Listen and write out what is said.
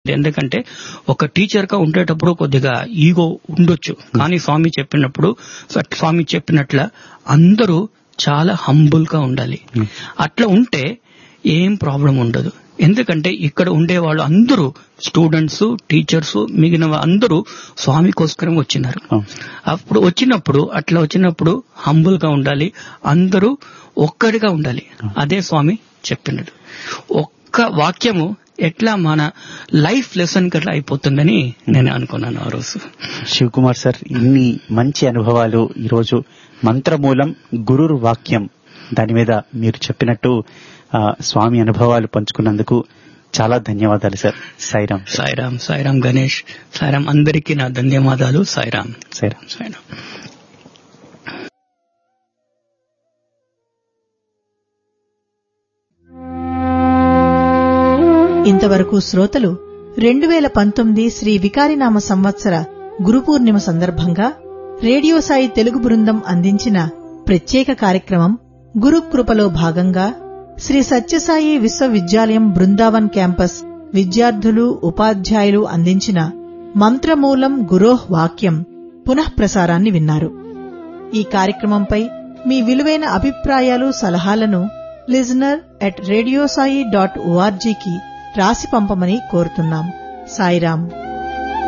ఎందుకంటే ఒక టీచర్ గా ఉండేటప్పుడు కొద్దిగా ఈగో ఉండొచ్చు కానీ స్వామి చెప్పినప్పుడు స్వామి చెప్పినట్ల అందరూ చాలా హంబుల్ గా ఉండాలి అట్లా ఉంటే ఏం ప్రాబ్లం ఉండదు ఎందుకంటే ఇక్కడ ఉండే వాళ్ళు అందరూ స్టూడెంట్స్ టీచర్స్ మిగిలిన అందరూ స్వామికోస్కరం వచ్చినారు అప్పుడు వచ్చినప్పుడు అట్లా వచ్చినప్పుడు హంబుల్ గా ఉండాలి అందరూ ఒక్కడిగా ఉండాలి అదే స్వామి చెప్పినట్టు ఒక్క వాక్యము ఎట్లా మన లైఫ్ లెసన్ కట్లా అయిపోతుందని నేను అనుకున్నాను ఆ రోజు శివకుమార్ సార్ ఇన్ని మంచి అనుభవాలు ఈరోజు మంత్రమూలం గురుర్ వాక్యం దాని మీద మీరు చెప్పినట్టు ఆ, స్వామి అనుభవాలు పంచుకున్నందుకు చాలా ధన్యవాదాలు సార్ సాయిరామ్ సాయిరామ్ సాయిరామ్ గణేష్ సాయిరామ్ అందరికీ నా ధన్యవాదాలు సాయిరామ్ సాయిరామ్ సాయిరామ్ ఇంతవరకు శ్రోతలు రెండు వేల పంతొమ్మిది శ్రీ వికారినామ సంవత్సర గురు పూర్ణిమ సందర్భంగా రేడియో సాయి తెలుగు బృందం అందించిన ప్రత్యేక కార్యక్రమం గురు కృపలో భాగంగా శ్రీ సత్యసాయి విశ్వవిద్యాలయం బృందావన్ క్యాంపస్ విద్యార్థులు ఉపాధ్యాయులు అందించిన మంత్రమూలం గురోహ్ వాక్యం పునఃప్రసారాన్ని విన్నారు ఈ కార్యక్రమంపై మీ విలువైన అభిప్రాయాలు సలహాలను లిజనర్ అట్ రేడియోసాయి డాట్ ఓఆర్జీకి రాసి పంపమని కోరుతున్నాం సాయిరాం